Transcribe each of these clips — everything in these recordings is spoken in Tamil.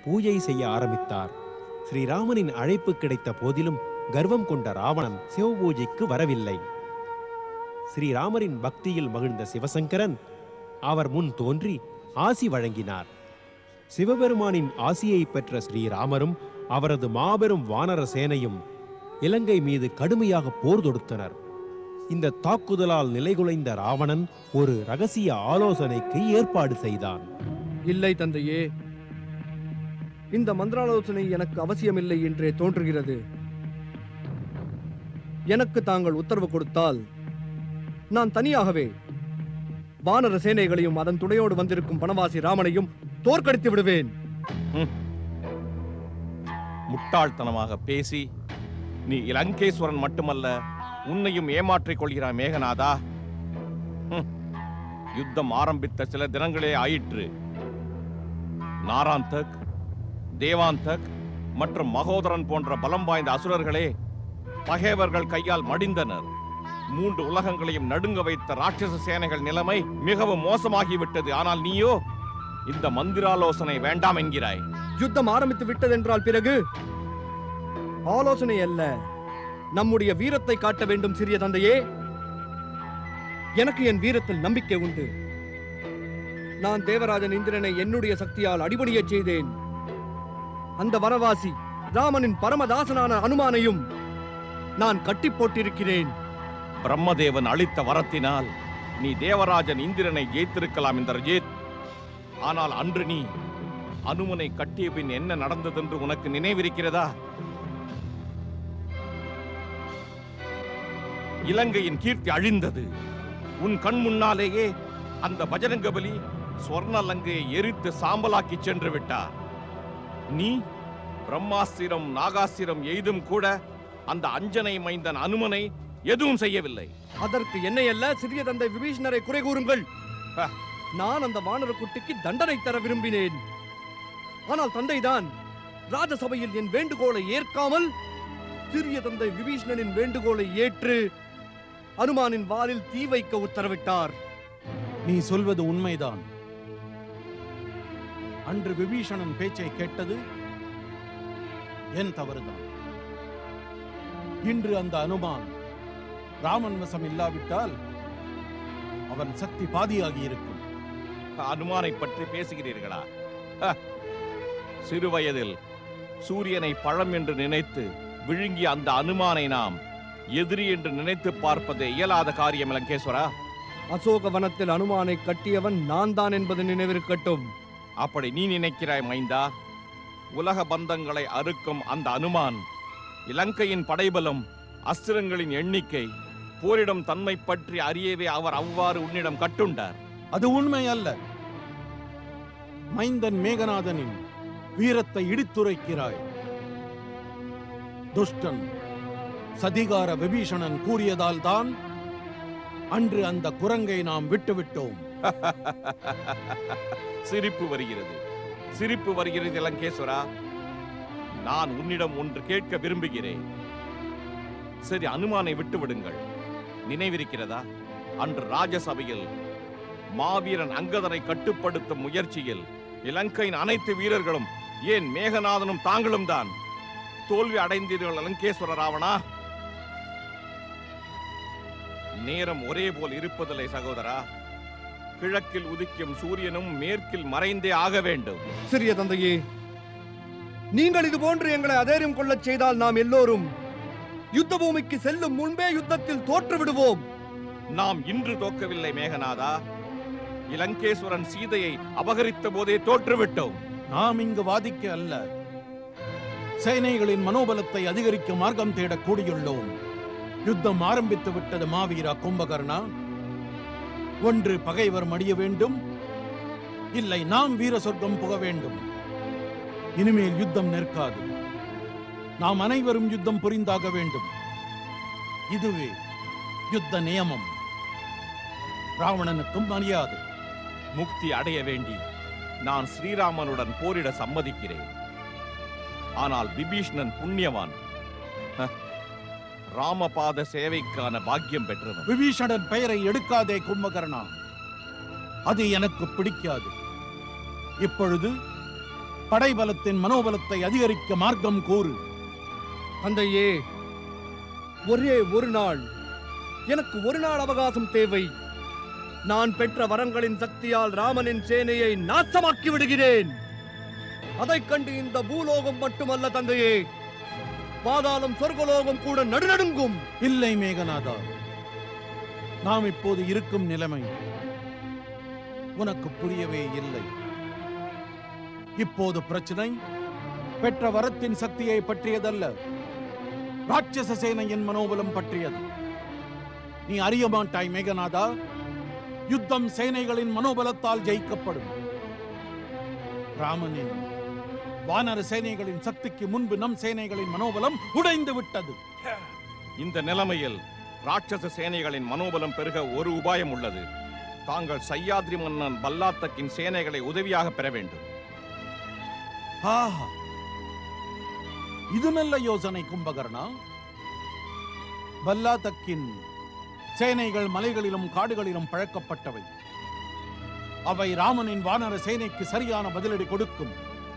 பூஜை செய்ய ஆரம்பித்தார் ஸ்ரீராமனின் அழைப்பு கிடைத்த போதிலும் கர்வம் கொண்ட ராவணன் சிவபூஜைக்கு வரவில்லை ஸ்ரீராமரின் பக்தியில் மகிழ்ந்த சிவசங்கரன் அவர் முன் தோன்றி ஆசி வழங்கினார் சிவபெருமானின் ஆசியை பெற்ற ஸ்ரீராமரும் அவரது மாபெரும் வானர சேனையும் இலங்கை மீது கடுமையாக போர் தொடுத்தனர் இந்த தாக்குதலால் நிலைகுலைந்த ராவணன் ஒரு ரகசிய ஆலோசனைக்கு ஏற்பாடு செய்தான் இல்லை தந்தையே இந்த மந்திராலோசனை எனக்கு அவசியமில்லை என்றே தோன்றுகிறது எனக்கு தாங்கள் உத்தரவு கொடுத்தால் நான் தனியாகவே வானர சேனைகளையும் அதன் துணையோடு வந்திருக்கும் வனவாசி ராமனையும் தோற்கடித்து விடுவேன் முட்டாள்தனமாக பேசி நீ இலங்கேஸ்வரன் மட்டுமல்ல உன்னையும் ஏமாற்றிக் கொள்கிறாய் மேகநாதா ஹம். யுத்தம் ஆரம்பித்த சில தினங்களே ஆயிற்று நாராந்தக் தேவாந்தக் மற்றும் மகோதரன் போன்ற பலம் வாய்ந்த அசுரர்களே பகைவர்கள் கையால் மடிந்தனர் மூன்று உலகங்களையும் நடுங்க வைத்த ராட்சச சேனைகள் நிலைமை மிகவும் மோசமாகிவிட்டது ஆனால் நீயோ இந்த மந்திராலோசனை வேண்டாம் என்கிறாய் யுத்தம் ஆரம்பித்து விட்டதென்றால் பிறகு ஆலோசனை அல்ல நம்முடைய வீரத்தை காட்ட வேண்டும் சிறிய தந்தையே எனக்கு என் வீரத்தில் நம்பிக்கை உண்டு நான் தேவராஜன் இந்திரனை என்னுடைய சக்தியால் அடிபணியச் செய்தேன் அந்த வனவாசி ராமனின் பரமதாசனான அனுமானையும் நான் கட்டி போட்டிருக்கிறேன் பிரம்மதேவன் அளித்த வரத்தினால் நீ தேவராஜன் இந்திரனை ஜெயித்திருக்கலாம் இந்திரஜித் ஆனால் அன்று நீ அனுமனை கட்டிய பின் என்ன நடந்ததென்று உனக்கு நினைவிருக்கிறதா இலங்கையின் கீர்த்தி அழிந்தது உன் கண் முன்னாலேயே அந்த பஜரங்கபலி ஸ்வர்ணலங்கையை எரித்து சாம்பலாக்கி சென்று விட்டார் நீ பிரம்மாஸ்திரம் நாகாஸ்திரம் எய்தும் கூட அந்த அஞ்சனை மைந்தன் அனுமனை எதுவும் செய்யவில்லை அதற்கு என்னை அல்ல சிறிய தந்தை விபீஷணரை குறை கூறுங்கள் ஹ. நான் அந்த வானர குட்டிக்கு தண்டனை தர விரும்பினேன் ஆனால் தந்தைதான் ராஜசபையில் என் வேண்டுகோளை ஏற்காமல் சிறிய தந்தை விபீஷணனின் வேண்டுகோளை ஏற்று அனுமானின் வாலில் தீ வைக்க உத்தரவிட்டார் நீ சொல்வது உண்மைதான் அன்று விபீஷணன் பேச்சை கேட்டது என் தவறுதான் இன்று அந்த அனுமான் ராமன் வசம் இல்லாவிட்டால் அவன் சக்தி பாதியாகி இருக்கும் அனுமானை பற்றி பேசுகிறீர்களா ஹ! சிறுவயதில் சூரியனை பழம் என்று நினைத்து விழுங்கிய அந்த அனுமானை நாம் எதிரி என்று நினைத்து பார்ப்பது இயலாத காரியம் இலங்கேஸ்வரா அசோக வனத்தில் அனுமானை கட்டியவன் நான் தான் என்பது நினைவிருக்கட்டும் அப்படி நீ நினைக்கிறாய் மைந்தா உலக பந்தங்களை அறுக்கும் அந்த அனுமான் இலங்கையின் படைபலம் அஸ்திரங்களின் எண்ணிக்கை போரிடும் தன்மை பற்றி அறியவே அவர் அவ்வாறு உன்னிடம் கட்டுண்டார் அது உண்மை அல்ல மைந்தன் மேகநாதனின் வீரத்தை இடித்துரைக்கிறாய் துஷ்டன் சதிகார விபீஷணன் கூறியதால் தான் அன்று அந்த குரங்கை நாம் விட்டுவிட்டோம் சிரிப்பு வருகிறது சிரிப்பு வருகிறது இலங்கேஸ்வரா நான் உன்னிடம் ஒன்று கேட்க விரும்புகிறேன் சரி அனுமானை விட்டு விடுங்கள் நினைவிருக்கிறதா அன்று ராஜசபையில் மாவீரன் அங்கதனை கட்டுப்படுத்தும் முயற்சியில் இலங்கையின் அனைத்து வீரர்களும் ஏன் மேகநாதனும் தாங்களும் தான் தோல்வி அடைந்தீர்கள் இலங்கேஸ்வர ராவணா நேரம் ஒரே போல் இருப்பதில்லை சகோதரா கிழக்கில் உதிக்கும் சூரியனும் மேற்கில் மறைந்தே ஆக வேண்டும் சிறிய தந்தையே நீங்கள் இது போன்று எங்களை அதேரியம் கொள்ளச் செய்தால் நாம் எல்லோரும் யுத்த பூமிக்கு செல்லும் முன்பே யுத்தத்தில் தோற்று விடுவோம் நாம் இன்று தோக்கவில்லை மேகநாதா இலங்கேஸ்வரன் சீதையை அபகரித்த போதே தோற்றுவிட்டோம் நாம் இங்கு வாதிக்க அல்ல சேனைகளின் மனோபலத்தை அதிகரிக்க மார்க்கம் தேடக் கூடியுள்ளோம் யுத்தம் ஆரம்பித்து விட்டது மாவீரா கும்பகர்ணா ஒன்று பகைவர் மடிய வேண்டும் இல்லை நாம் வீர சொர்க்கம் புக வேண்டும் இனிமேல் யுத்தம் நிற்காது நாம் அனைவரும் யுத்தம் புரிந்தாக வேண்டும் இதுவே யுத்த நியமம் ராவணனுக்கும் மரியாதை முக்தி அடைய வேண்டி நான் ஸ்ரீராமனுடன் போரிட சம்மதிக்கிறேன் ஆனால் விபீஷ்ணன் புண்ணியவான் ஹ, ராமபாத சேவைக்கான பாக்கியம் பெற்றவன் விபீஷணன் பெயரை எடுக்காதே கும்பகர்ணா அது எனக்கு பிடிக்காது இப்பொழுது படைபலத்தின் மனோபலத்தை அதிகரிக்க மார்க்கம் கூறு தந்தையே ஒரே ஒரு நாள் எனக்கு ஒரு நாள் அவகாசம் தேவை நான் பெற்ற வரங்களின் சக்தியால் ராமனின் சேனையை நாசமாக்கி விடுகிறேன் அதைக் கண்டு இந்த பூலோகம் மட்டுமல்ல தந்தையே பாதாளம் சொர்க்கலோகம் கூட நடுநடுங்கும் இல்லை மேகநாதா நாம் இப்போது இருக்கும் நிலைமை உனக்கு புரியவே இல்லை இப்போது பிரச்சனை பெற்ற வரத்தின் சக்தியை பற்றியதல்ல ராட்சச சேனையின் மனோபலம் பற்றியது நீ அறிய மாட்டாய் மேகநாதா யுத்தம் சேனைகளின் மனோபலத்தால் ஜெயிக்கப்படும் ராமனின் வானர சேனைகளின் சக்திக்கு முன்பு நம் சேனைகளின் மனோபலம் உடைந்து விட்டது இந்த நிலைமையில் ராட்சச சேனைகளின் மனோபலம் பெருக ஒரு உபாயம் உள்ளது தாங்கள் சய்யாத்ரி மன்னன் பல்லாத்தக்கின் சேனைகளை உதவியாக பெற வேண்டும் ஆஹா இது நல்ல யோசனை கும்பகர்ணா பல்லாதக்கின் சேனைகள் மலைகளிலும் காடுகளிலும் பழக்கப்பட்டவை அவை ராமனின் வானர சேனைக்கு சரியான பதிலடி கொடுக்கும்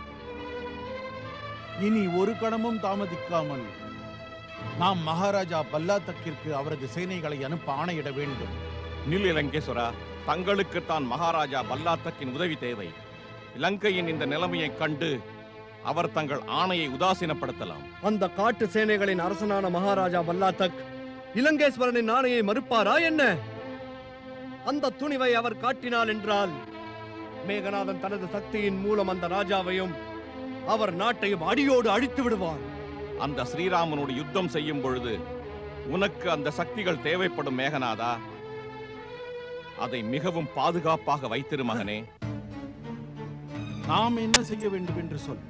இனி ஒரு கணமும் தாமதிக்காமல் நாம் மகாராஜா பல்லாத்தக்கிற்கு அவரது சேனைகளை அனுப்ப ஆணையிட வேண்டும் நில் இலங்கேஸ்வரா தங்களுக்கு தான் மகாராஜா பல்லாத்தக்கின் உதவி தேவை இலங்கையின் இந்த நிலைமையைக் கண்டு அவர் தங்கள் ஆணையை உதாசீனப்படுத்தலாம் அந்த காட்டு சேனைகளின் அரசனான மகாராஜா பல்லாத்தக் இலங்கேஸ்வரனின் ஆணையை மறுப்பாரா என்ன அந்த துணிவை அவர் காட்டினார் என்றால் மேகநாதன் தனது சக்தியின் மூலம் அந்த ராஜாவையும் அவர் நாட்டையும் அடியோடு அழித்து விடுவார் அந்த ஸ்ரீராமனோடு யுத்தம் செய்யும் பொழுது உனக்கு அந்த சக்திகள் தேவைப்படும் மேகநாதா அதை மிகவும் பாதுகாப்பாக வைத்திரு மகனே நாம் என்ன செய்ய வேண்டும் என்று சொல்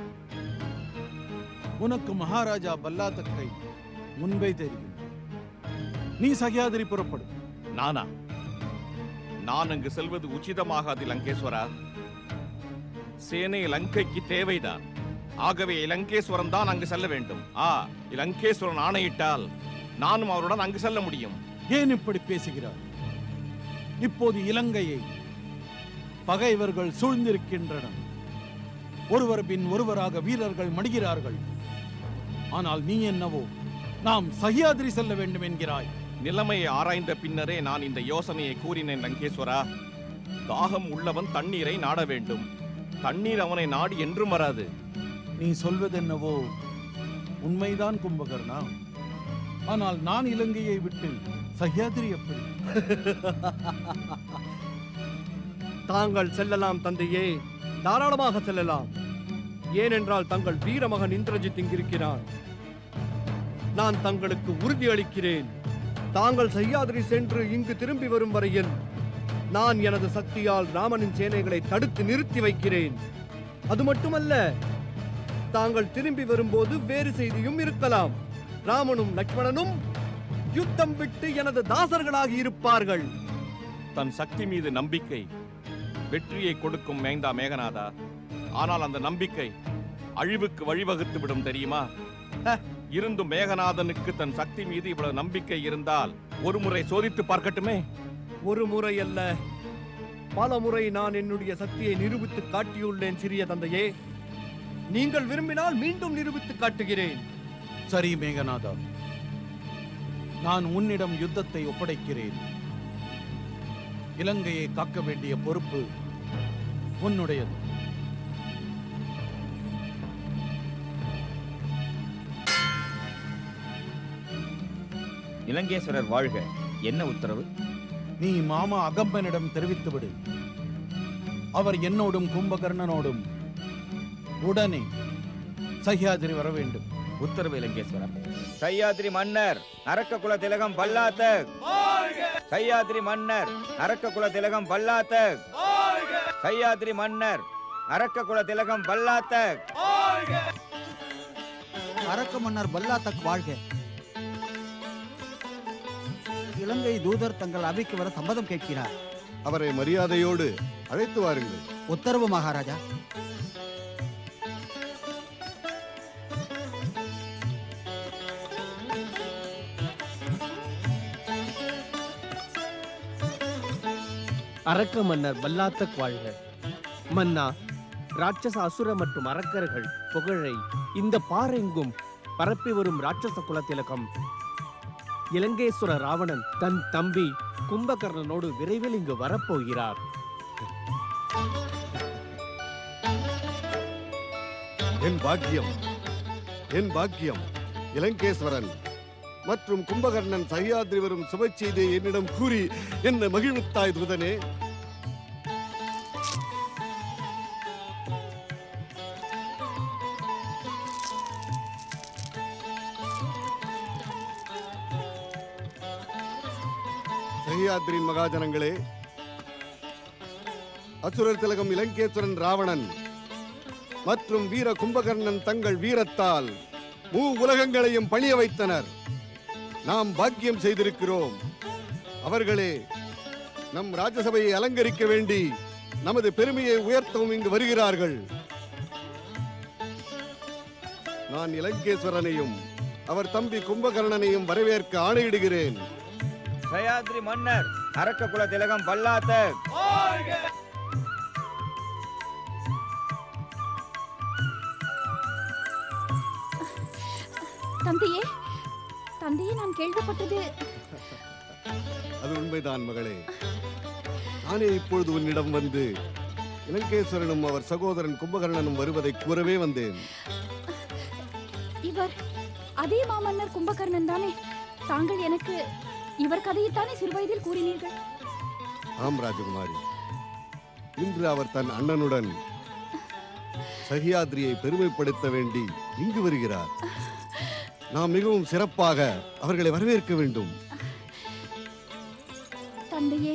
உனக்கு மகாராஜா பல்லாத்தக்கை முன்பே தெரியும் நீ சகியாதிரி புறப்படு நானா நான் அங்கு செல்வது உச்சிதமாகாது லங்கேஸ்வரா சேனை லங்கைக்கு தேவைதான் ஆகவே இலங்கேஸ்வரன் தான் அங்கு செல்ல வேண்டும் ஆ இலங்கேஸ்வரன் ஆணையிட்டால் நானும் அவருடன் அங்கு செல்ல முடியும் ஏன் இப்படி பேசுகிறார் இப்போது இலங்கையை பகைவர்கள் சூழ்ந்திருக்கின்றனர் ஒருவர் பின் ஒருவராக வீரர்கள் மடிகிறார்கள் ஆனால் நீ என்னவோ நாம் சகியாதிரி செல்ல வேண்டும் என்கிறாய் நிலைமையை ஆராய்ந்த பின்னரே நான் இந்த யோசனையை கூறினேன் லங்கேஸ்வரா தாகம் உள்ளவன் தண்ணீரை நாட வேண்டும் தண்ணீர் அவனை நாடி என்றும் வராது நீ சொல்வதென்னவோ உண்மைதான் கும்பகர்ணா ஆனால் நான் இலங்கையை விட்டு சஹ்யாதிரி எப்படி தாங்கள் செல்லலாம் தந்தையே தாராளமாக செல்லலாம் ஏனென்றால் தங்கள் வீரமகன் இந்திரஜித் இங்கிருக்கிறார் நான் தங்களுக்கு உறுதி அளிக்கிறேன் தாங்கள் சையாதிரி சென்று இங்கு திரும்பி வரும் வரையில் நான் எனது சக்தியால் ராமனின் சேனைகளை தடுத்து நிறுத்தி வைக்கிறேன் அது மட்டுமல்ல தாங்கள் திரும்பி வரும்போது வேறு செய்தியும் இருக்கலாம் ராமனும் லக்ஷ்மணனும் யுத்தம் விட்டு எனது தாசர்களாகி இருப்பார்கள் தன் சக்தி மீது நம்பிக்கை வெற்றியை கொடுக்கும் மேந்தா மேகநாதா ஆனால் அந்த நம்பிக்கை அழிவுக்கு வழிவகுத்து விடும் தெரியுமா ஹ, இருந்தும் மேகநாதனுக்கு தன் சக்தி மீது இவ்வளவு நம்பிக்கை இருந்தால் ஒரு முறை சோதித்து பார்க்கட்டுமே ஒரு முறை அல்ல பல முறை நான் என்னுடைய சக்தியை நிரூபித்து காட்டியுள்ளேன் சிறிய தந்தையே நீங்கள் விரும்பினால் மீண்டும் நிரூபித்து காட்டுகிறேன் சரி மேகநாதா நான் உன்னிடம் யுத்தத்தை ஒப்படைக்கிறேன் இலங்கையை காக்க வேண்டிய பொறுப்பு உன்னுடையது இலங்கேஸ்வரர் வாழ்க என்ன உத்தரவு நீ மாமா அகம்பனிடம் தெரிவித்து விடு அவர் என்னோடும் கும்பகர்ணனோடும் உடனே சஹ்யாதிரி வர வேண்டும் உத்தரவு இலங்கேஸ்வரர் சையாத்ரி மன்னர் அரக்க குல திலகம் பல்லாத்தக் சையாத்ரி மன்னர் அரக்க குல திலகம் பல்லாத்தக் சையாத்ரி மன்னர் அரக்க குல திலகம் பல்லாத்தக் அரக்க மன்னர் பல்லாத்தக் வாழ்க இலங்கை தூதர் தங்கள் அவைக்கு வர சம்மதம் கேட்கிறார் அவரை மரியாதையோடு அழைத்து வாருங்கள் உத்தரவு மகாராஜா அரக்க மன்னர் பல்லாத்தக் வாழ்க மன்னா ராட்சச அசுர மற்றும் அரக்கர்கள் புகழை இந்த பாரெங்கும் பரப்பி வரும் ராட்சச குலத்திலகம் இலங்கேஸ்வர ராவணன் தன் தம்பி கும்பகர்ணனோடு விரைவில் இங்கு வரப்போகிறார் என் பாக்கியம் என் பாக்கியம் இலங்கேஸ்வரன் மற்றும் கும்பகர்ணன் சஹ்யாத்ரி வரும் சுப செய்தியை என்னிடம் கூறி என்னை மகிழ்வித்தாய் தூதனே சஹ்யாத்ரியின் மகாஜனங்களே அசுரர் திலகம் இலங்கேஸ்வரன் ராவணன் மற்றும் வீர கும்பகர்ணன் தங்கள் வீரத்தால் மூ உலகங்களையும் பணிய வைத்தனர் நாம் பாக்கியம் செய்திருக்கிறோம் அவர்களே நம் ராஜசபையை அலங்கரிக்க வேண்டி நமது பெருமையை உயர்த்தவும் இங்கு வருகிறார்கள் நான் இலங்கேஸ்வரனையும் அவர் தம்பி கும்பகர்ணனையும் வரவேற்க ஆணையிடுகிறேன் சயாத்ரி மன்னர் அரக்க குல திலகம் பல்லாத்தக் தந்தையே தந்தையே நான் கேள்விப்பட்டது அது உண்மைதான் மகளே நானே இப்பொழுது உன்னிடம் வந்து இலங்கேஸ்வரனும் அவர் சகோதரன் கும்பகர்ணனும் வருவதை கூறவே வந்தேன் இவர் அதே மாமன்னர் கும்பகர்ணன் தானே தாங்கள் எனக்கு இவர் கதையைத்தானே சிறுவயதில் கூறினீர்கள் ஆம் ராஜகுமாரி இன்று அவர் தன் அண்ணனுடன் சஹியாத்ரியை பெருமைப்படுத்த வேண்டி இங்கு வருகிறார் நாம் மிகவும் சிறப்பாக அவர்களை வரவேற்க வேண்டும் தந்தையே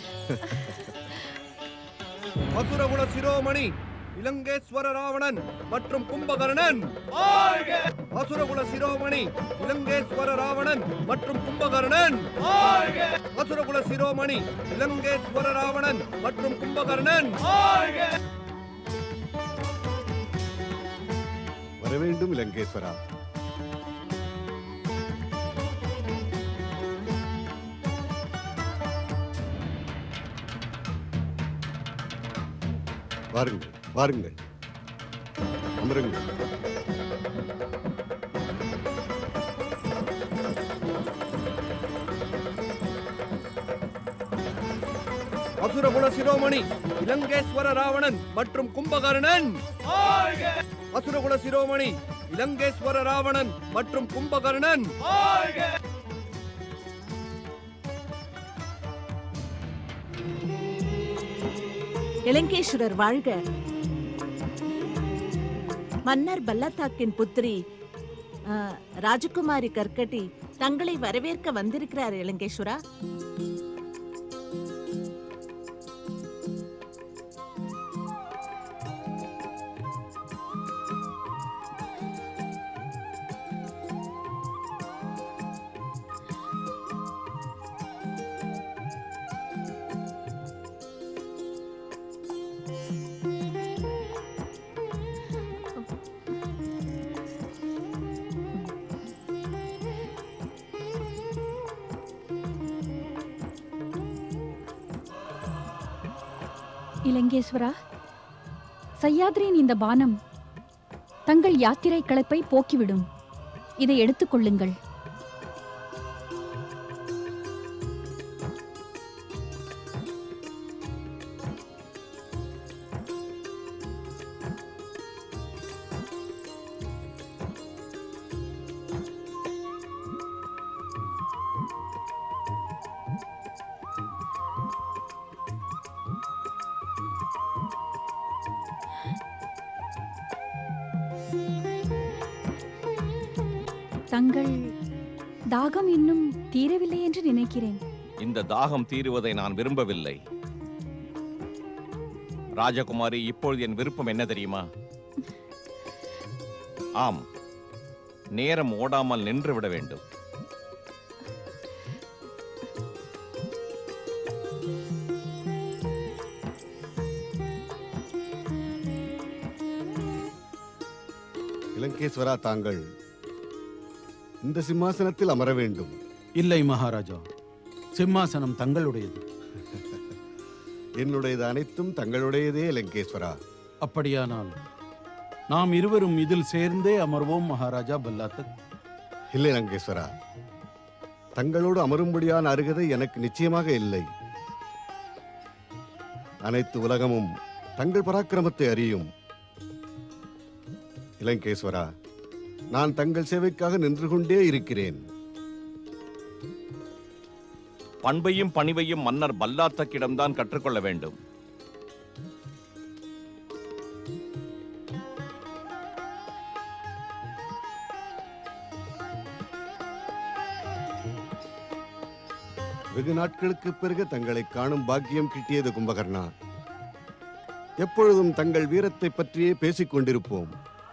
அசுரகுல சிரோமணி இலங்கேஸ்வர ராவணன் மற்றும் கும்பகர்ணன் அசுரகுல சிரோமணி இலங்கேஸ்வர ராவணன் மற்றும் கும்பகர்ணன் அசுரகுல சிரோமணி இலங்கேஸ்வர ராவணன் மற்றும் கும்பகர்ணன் வர வேண்டும் இலங்கேஸ்வரா வாருங்கள் வாருங்கள் அமருங்கள் அசுரகுல சிரோமணி இலங்கேஸ்வர ராவணன் மற்றும் கும்பகர்ணன் அசுரகுல சிரோமணி இலங்கேஸ்வர ராவணன் மற்றும் கும்பகர்ணன் இலங்கேஸ்வரர் வாழ்க மன்னர் பல்லத்தாக்கின் புத்திரி ஆ, ராஜகுமாரி கற்கட்டி தங்களை வரவேற்க வந்திருக்கிறார் இலங்கேஸ்வரா இலங்கேஸ்வரா சய்யாத்ரியின் இந்த பானம் தங்கள் யாத்திரை களைப்பை போக்கிவிடும் இதை எடுத்துக்கொள்ளுங்கள் தங்கள் தாகம் இன்னும் தீரவில்லை என்று நினைக்கிறேன் இந்த தாகம் தீருவதை நான் விரும்பவில்லை ராஜகுமாரி இப்பொழுது என் விருப்பம் என்ன தெரியுமா ஆம் நேரம் ஓடாமல் நின்று விட வேண்டும் இலங்கேஸ்வரா தாங்கள் இந்த சிம்மாசனத்தில் அமர வேண்டும் இல்லை மகாராஜா சிம்மாசனம் தங்களுடையது என்னுடையது அனைத்தும் தங்களுடையதே இலங்கேஸ்வரா அப்படியானால் நாம் இருவரும் இதில் சேர்ந்தே அமர்வோம் மகாராஜா பல்லாத்தக் இல்லை லங்கேஸ்வரா தங்களோடு அமரும்படியான அருகதை எனக்கு நிச்சயமாக இல்லை அனைத்து உலகமும் தங்கள் பராக்கிரமத்தை அறியும் இலங்கேஸ்வரா நான் தங்கள் சேவைக்காக நின்று கொண்டே இருக்கிறேன் பண்பையும் பணிவையும் மன்னர் பல்லாத்தக்கிடம்தான் கற்றுக்கொள்ள வேண்டும் வெகு நாட்களுக்கு பிறகு தங்களை காணும் பாக்கியம் கிட்டியது கும்பகர்ணா எப்பொழுதும் தங்கள் வீரத்தை பற்றியே பேசிக் கொண்டிருப்போம்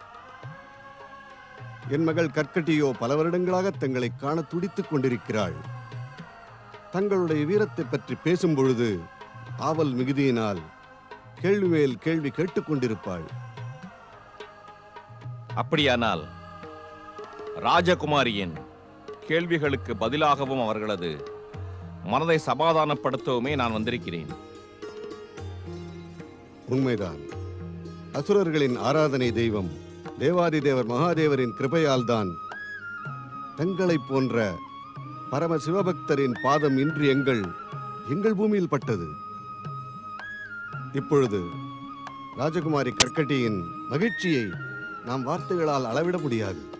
என் மகள் கற்கட்டியோ பல வருடங்களாக தங்களை காண துடித்துக் கொண்டிருக்கிறாள் தங்களுடைய வீரத்தை பற்றி பேசும் பொழுது ஆவல் மிகுதியினால் கேள்வி மேல் கேள்வி கேட்டுக்கொண்டிருப்பாள் அப்படியானால் ராஜகுமாரியின் கேள்விகளுக்கு பதிலாகவும் அவர்களது மனதை சமாதானப்படுத்தவுமே நான் வந்திருக்கிறேன் உண்மைதான் அசுரர்களின் ஆராதனை தெய்வம் தேவாதி தேவர் மகாதேவரின் கிருபையால் தான் தங்களைப் போன்ற பரம சிவபக்தரின் பாதம் இன்று எங்கள் எங்கள் பூமியில் பட்டது இப்பொழுது ராஜகுமாரி கற்கட்டியின் மகிழ்ச்சியை நாம் வார்த்தைகளால் அளவிட முடியாது